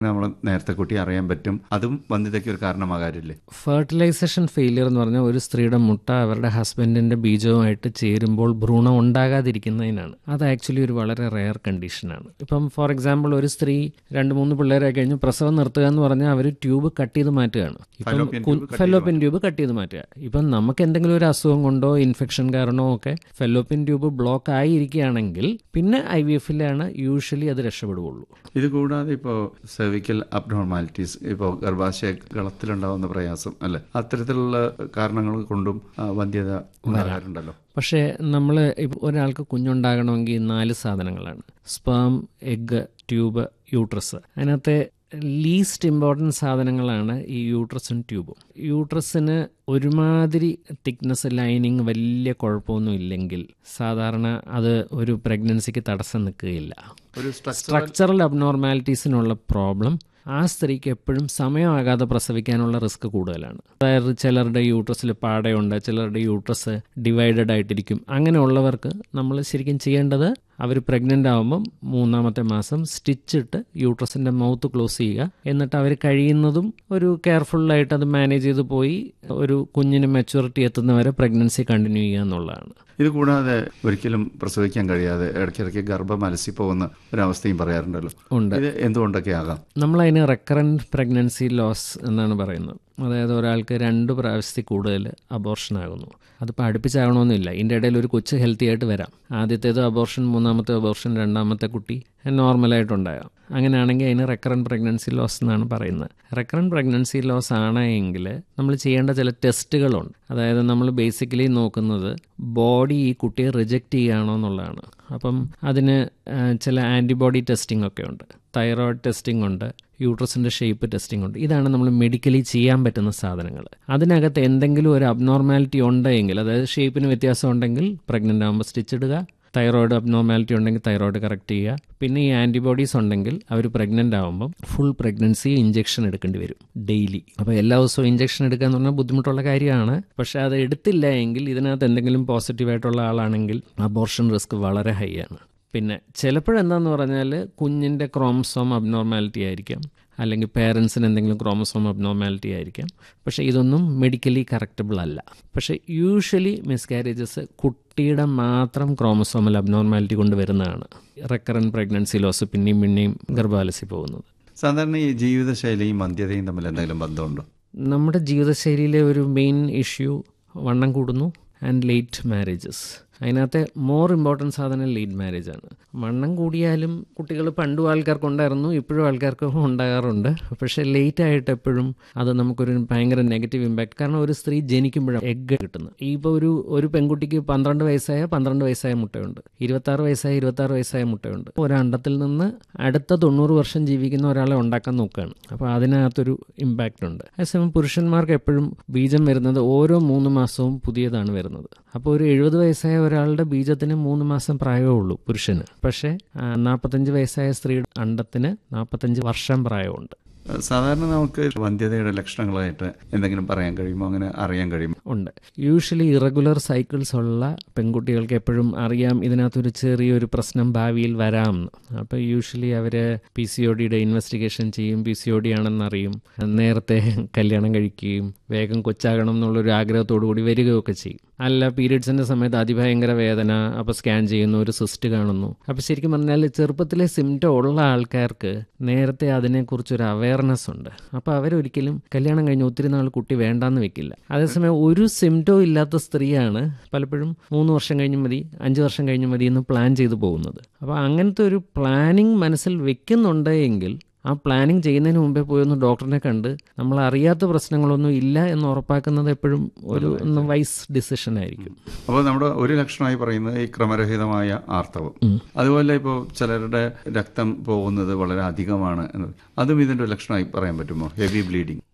നമ്മൾ നേരത്തെ കുട്ടി അറിയാൻ പറ്റും അതും വന്ധ്യതയ്ക്ക് ഒരു കാരണമാകാറില്ലേ ഫെർട്ടിലൈസേഷൻ ഫെയിലിയർ എന്ന് പറഞ്ഞാൽ ഒരു സ്ത്രീയുടെ മുട്ട അവരുടെ ഹസ്ബൻഡിന്റെ ബീജവുമായിട്ട് ചേരുമ്പോൾ ഭ്രൂണം ഉണ്ടാകാതിരിക്കുന്നതിനാണ് അത് ആക്ച്വലി ഒരു വളരെ റെയർ കണ്ടീഷനാണ് ഇപ്പം ഫോർ എക്സാമ്പിൾ ഒരു സ്ത്രീ രണ്ട് മൂന്ന് പിള്ളേരെ കഴിഞ്ഞ് പ്രസവം നിർത്തുക എന്ന് പറഞ്ഞാൽ അവർ ട്യൂബ് കട്ട് ചെയ്ത് മാറ്റുകയാണ് Fallopian ഇപ്പം tube cut fallopian tube cut ചെയ്ത് മാറ്റുക ഇപ്പം നമുക്ക് എന്തെങ്കിലും ഒരു അസുഖം കൊണ്ടോ ഇൻഫെക്ഷൻ കാരണമോ ഒക്കെ ഫെലോപ്പിൻ ട്യൂബ് ബ്ലോക്ക് ആയിരിക്കുകയാണെങ്കിൽ പിന്നെ ഐ വി എഫിലാണ് യൂഷ്വലി അത് രക്ഷപ്പെടുകയുള്ളൂ ഇത് കൂടാതെ ഇപ്പോൾ സെർവിക്കൽ അബ്നോർമാലിറ്റീസ് ഇപ്പോൾ ഗർഭാശയ കളത്തിലുണ്ടാവുന്ന പ്രയാസം അല്ലെ അത്തരത്തിലുള്ള കാരണങ്ങൾ കൊണ്ടും ആ, വന്ധ്യത ഉണ്ടാകാറുണ്ടല്ലോ പക്ഷേ നമ്മൾ ഒരാൾക്ക് കുഞ്ഞുണ്ടാകണമെങ്കിൽ നാല് സാധനങ്ങളാണ് സ്പേം എഗ് ട്യൂബ് യൂട്രസ് അതിനകത്തെ ലീസ്റ്റ് ഇമ്പോർട്ടൻറ്റ് സാധനങ്ങളാണ് ഈ യൂട്രസും ട്യൂബും യൂട്രസിന് ഒരുമാതിരി തിക്നെസ് ലൈനിങ് വലിയ കുഴപ്പമൊന്നും ഇല്ലെങ്കിൽ സാധാരണ അത് ഒരു പ്രഗ്നൻസിക്ക് തടസ്സം നിൽക്കുകയില്ല ഒരു സ്ട്രക്ചർ സ്ട്രക്ചറൽ അബ്നോർമാലിറ്റീസിനുള്ള പ്രോബ്ലം ആ സ്ത്രീക്ക് എപ്പോഴും സമയമാകാതെ പ്രസവിക്കാനുള്ള റിസ്ക് കൂടുതലാണ് അതായത് ചിലരുടെ യൂട്രസിൽ പാടയുണ്ട് ചിലരുടെ യൂട്രസ് ഡിവൈഡഡ് ആയിട്ടിരിക്കും അങ്ങനെയുള്ളവർക്ക് നമ്മൾ ശരിക്കും ചെയ്യേണ്ടത് അവർ പ്രഗ്നൻ്റ് ആകുമ്പം മൂന്നാമത്തെ മാസം സ്റ്റിച്ചിട്ട് യൂട്രസിൻ്റെ മൗത്ത് ക്ലോസ് ചെയ്യുക എന്നിട്ട് അവർ കഴിയുന്നതും ഒരു കെയർഫുള്ളായിട്ട് അത് മാനേജ് ചെയ്ത് പോയി ഒരു കുഞ്ഞിന് മെച്യൂരിറ്റി എത്തുന്നവരെ പ്രഗ്നൻസി കണ്ടിന്യൂ ചെയ്യുക എന്നുള്ളതാണ് ഇത് കൂടാതെ ഒരിക്കലും പ്രസവിക്കാൻ കഴിയാതെ ഇടയ്ക്കിടയ്ക്ക് ഗർഭം അലസി പോകുന്ന ഒരവസ്ഥയും പറയാറുണ്ടല്ലോ ഉണ്ട് ഇത് എന്തുകൊണ്ടൊക്കെ ആകാം നമ്മളതിന് റെക്കറൻറ്റ് പ്രഗ്നൻസി ലോസ് എന്നാണ് പറയുന്നത് അതായത് ഒരാൾക്ക് രണ്ട് പ്രാവശ്യത്തിൽ കൂടുതൽ അബോർഷൻ ആകുന്നു അതിപ്പോൾ അടുപ്പിച്ചാകണമെന്നില്ല ഇതിൻ്റെ ഇടയിൽ ഒരു കൊച്ച് ഹെൽത്തി ആയിട്ട് വരാം ആദ്യത്തേത് അബോർഷൻ മൂന്നാമത്തെ അബോർഷൻ രണ്ടാമത്തെ കുട്ടി നോർമലായിട്ടുണ്ടാകാം അങ്ങനെയാണെങ്കിൽ അതിന് റെക്കറൻറ്റ് പ്രഗ്നൻസി ലോസ് എന്നാണ് പറയുന്നത് റെക്കറൻറ്റ് പ്രഗ്നൻസി ലോസ് ആണെങ്കിൽ നമ്മൾ ചെയ്യേണ്ട ചില ടെസ്റ്റുകളുണ്ട് അതായത് നമ്മൾ ബേസിക്കലി നോക്കുന്നത് ബോഡി ഈ കുട്ടിയെ റിജക്റ്റ് ചെയ്യുകയാണോ എന്നുള്ളതാണ് അപ്പം അതിന് ആ, ചില ആൻറ്റിബോഡി ടെസ്റ്റിംഗ് ഒക്കെ ഉണ്ട് തൈറോയ്ഡ് ടെസ്റ്റിംഗ് ഉണ്ട് യൂട്രസിൻ്റെ ഷേപ്പ് ടെസ്റ്റിംഗ് ഉണ്ട് ഇതാണ് നമ്മൾ മെഡിക്കലി ചെയ്യാൻ പറ്റുന്ന സാധനങ്ങൾ അതിനകത്ത് എന്തെങ്കിലും ഒരു അബ്നോർമാലിറ്റി ഉണ്ടെങ്കിൽ അതായത് ഷേപ്പിന് വ്യത്യാസം ഉണ്ടെങ്കിൽ പ്രഗ്നൻ്റ് ആകുമ്പോൾ സ്റ്റിച്ച് ഇടുക തൈറോയ്ഡ് അബ്നോർമാലിറ്റി ഉണ്ടെങ്കിൽ തൈറോയ്ഡ് കറക്റ്റ് ചെയ്യുക പിന്നെ ഈ ആൻറ്റിബോഡീസ് ഉണ്ടെങ്കിൽ അവർ പ്രഗ്നൻ്റ് ആകുമ്പം ഫുൾ പ്രഗ്നൻസി ഇഞ്ചെക്ഷൻ എടുക്കേണ്ടി വരും ഡെയിലി അപ്പോൾ എല്ലാ ദിവസവും ഇഞ്ചെക്ഷൻ എടുക്കുക എന്ന് പറഞ്ഞാൽ ബുദ്ധിമുട്ടുള്ള കാര്യമാണ് പക്ഷേ അത് എടുത്തില്ല എങ്കിൽ ഇതിനകത്ത് എന്തെങ്കിലും പോസിറ്റീവായിട്ടുള്ള ആളാണെങ്കിൽ അബോർഷൻ റിസ്ക് വളരെ ഹൈ ആണ് പിന്നെ ചിലപ്പോഴെന്താന്ന് പറഞ്ഞാൽ കുഞ്ഞിൻ്റെ ക്രോമസോം അബ്നോർമാലിറ്റി ആയിരിക്കാം അല്ലെങ്കിൽ പേരൻസിന് എന്തെങ്കിലും ക്രോമസോം അബ്നോർമാലിറ്റി ആയിരിക്കാം പക്ഷേ ഇതൊന്നും മെഡിക്കലി കറക്റ്റബിൾ അല്ല പക്ഷേ യൂഷ്വലി മിസ്കാരേജസ് കുട്ടിയുടെ മാത്രം ക്രോമസോമൽ അബ്നോർമാലിറ്റി കൊണ്ട് വരുന്നതാണ് റെക്കറൻറ്റ് പ്രഗ്നൻസി ലോസ് പിന്നെയും പിന്നെയും ഗർഭാലസി പോകുന്നത് സാധാരണ ഈ ജീവിതശൈലിയും വന്ധ്യതയും തമ്മിൽ എന്തെങ്കിലും ബന്ധമുണ്ടോ നമ്മുടെ ജീവിതശൈലിയിലെ ഒരു മെയിൻ ഇഷ്യൂ വണ്ണം കൂടുന്നു ആൻഡ് ലേറ്റ് മാരേജസ് അതിനകത്തെ മോർ ഇമ്പോർട്ടൻറ്റ് സാധനം ലേറ്റ് മാരേജ് ആണ് വണ്ണം കൂടിയാലും കുട്ടികൾ പണ്ടും ആൾക്കാർക്ക് ഉണ്ടായിരുന്നു ഇപ്പോഴും ആൾക്കാർക്ക് ഉണ്ടാകാറുണ്ട് പക്ഷേ ലേറ്റ് ആയിട്ട് എപ്പോഴും അത് നമുക്കൊരു ഭയങ്കര നെഗറ്റീവ് ഇമ്പാക്ട് കാരണം ഒരു സ്ത്രീ ജനിക്കുമ്പോഴാണ് എഗ്ഗ് കിട്ടുന്നത് ഇപ്പോൾ ഒരു ഒരു പെൺകുട്ടിക്ക് പന്ത്രണ്ട് വയസ്സായ പന്ത്രണ്ട് വയസ്സായ മുട്ടയുണ്ട് ഇരുപത്താറ് വയസ്സായ ഇരുപത്താറ് വയസ്സായ മുട്ടയുണ്ട് ഒരു അണ്ടത്തിൽ നിന്ന് അടുത്ത തൊണ്ണൂറ് വർഷം ജീവിക്കുന്ന ഒരാളെ ഉണ്ടാക്കാൻ നോക്കുകയാണ് അപ്പോൾ അതിനകത്തൊരു ഇമ്പാക്റ്റ് ഉണ്ട് അതേസമയം പുരുഷന്മാർക്ക് എപ്പോഴും ബീജം വരുന്നത് ഓരോ മൂന്ന് മാസവും പുതിയതാണ് വരുന്നത് അപ്പോൾ ഒരു എഴുപത് വയസ്സായ ഒരാളുടെ ബീജത്തിന് മൂന്ന് മാസം പ്രായമേ ഉള്ളൂ പുരുഷന് പക്ഷേ നാൽപ്പത്തഞ്ച് വയസ്സായ സ്ത്രീയുടെ അണ്ടത്തിന് നാൽപ്പത്തഞ്ച് വർഷം പ്രായമുണ്ട് സാധാരണ നമുക്ക് വന്ധ്യതയുടെ ലക്ഷണങ്ങളായിട്ട് എന്തെങ്കിലും പറയാൻ കഴിയുമോ അങ്ങനെ അറിയാൻ കഴിയുമോ ഉണ്ട് യൂഷ്വലി ഇറഗുലർ സൈക്കിൾസ് ഉള്ള പെൺകുട്ടികൾക്ക് എപ്പോഴും അറിയാം ഇതിനകത്തൊരു ചെറിയൊരു പ്രശ്നം ഭാവിയിൽ വരാം അപ്പോൾ യൂഷ്വലി അവർ പി സി ഒ ഡിയുടെ ഇൻവെസ്റ്റിഗേഷൻ ചെയ്യും പി സി ഒ ഡി ആണെന്നറിയും നേരത്തെ കല്യാണം കഴിക്കുകയും വേഗം കൊച്ചാകണം എന്നുള്ളൊരു ആഗ്രഹത്തോടു കൂടി വരികയൊക്കെ ചെയ്യും അല്ല പീരീഡ്സിൻ്റെ സമയത്ത് അതിഭയങ്കര വേദന അപ്പോൾ സ്കാൻ ചെയ്യുന്നു ഒരു സിസ്റ്റ് കാണുന്നു അപ്പോൾ ശരിക്കും പറഞ്ഞാൽ ചെറുപ്പത്തിലെ സിംറ്റം ഉള്ള ആൾക്കാർക്ക് നേരത്തെ അതിനെക്കുറിച്ചൊരു അവയർനെസ് ഉണ്ട് അപ്പോൾ അവരൊരിക്കലും കല്യാണം കഴിഞ്ഞ് ഒത്തിരി നാൾ കുട്ടി വേണ്ടാന്ന് വെക്കില്ല അതേസമയം ഒരു സിംറ്റവും ഇല്ലാത്ത സ്ത്രീയാണ് പലപ്പോഴും മൂന്ന് വർഷം കഴിഞ്ഞ് മതി അഞ്ച് വർഷം കഴിഞ്ഞ് മതി എന്ന് പ്ലാൻ ചെയ്തു പോകുന്നത് അപ്പോൾ അങ്ങനത്തെ ഒരു പ്ലാനിങ് മനസ്സിൽ വെക്കുന്നുണ്ട് എങ്കിൽ ആ പ്ലാനിങ് ചെയ്യുന്നതിന് മുമ്പേ പോയി ഒന്ന് ഡോക്ടറിനെ കണ്ട് നമ്മൾ അറിയാത്ത പ്രശ്നങ്ങളൊന്നും ഇല്ല എന്ന് ഉറപ്പാക്കുന്നത് എപ്പോഴും ഒരു വൈസ് ഡിസിഷൻ ആയിരിക്കും അപ്പോൾ നമ്മുടെ ഒരു ലക്ഷണമായി പറയുന്നത് ഈ ക്രമരഹിതമായ ആർത്തവം അതുപോലെ ഇപ്പോൾ ചിലരുടെ രക്തം പോകുന്നത് വളരെ അധികമാണ് എന്നത് അതും ഇതിൻ്റെ ഒരു ലക്ഷണമായി പറയാൻ പറ്റുമോ ഹെവി ബ്ലീഡിങ്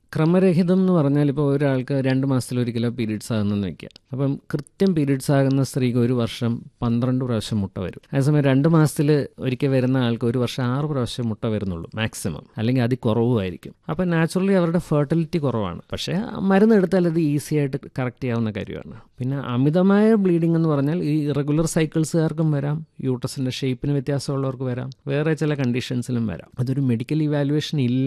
ക്രമരഹിതം എന്ന് പറഞ്ഞാൽ ഇപ്പോൾ ഒരാൾക്ക് രണ്ട് മാസത്തിൽ ഒരിക്കലോ പീരീഡ്സ് ആകുന്നെന്ന് വെക്കുക അപ്പം കൃത്യം പീരീഡ്സ് ആകുന്ന സ്ത്രീക്ക് ഒരു വർഷം പന്ത്രണ്ട് പ്രാവശ്യം മുട്ട വരും അതേസമയം രണ്ട് മാസത്തിൽ ഒരിക്കൽ വരുന്ന ആൾക്ക് ഒരു വർഷം ആറ് പ്രാവശ്യം മുട്ട വരുന്നുള്ളൂ മാക്സിമം അല്ലെങ്കിൽ അതിൽ കുറവുമായിരിക്കും അപ്പം നാച്ചുറലി അവരുടെ ഫെർട്ടിലിറ്റി കുറവാണ് പക്ഷേ മരുന്ന് എടുത്താൽ അത് ഈസി ആയിട്ട് കറക്റ്റ് ചെയ്യാവുന്ന കാര്യമാണ് പിന്നെ അമിതമായ ബ്ലീഡിംഗ് എന്ന് പറഞ്ഞാൽ ഈ ഇറഗുലർ സൈക്കിൾസുകാർക്കും വരാം യൂട്ടസിൻ്റെ ഷേപ്പിന് വ്യത്യാസമുള്ളവർക്ക് വരാം വേറെ ചില കണ്ടീഷൻസിലും വരാം അതൊരു മെഡിക്കൽ ഇവാലുവേഷൻ ഇല്ല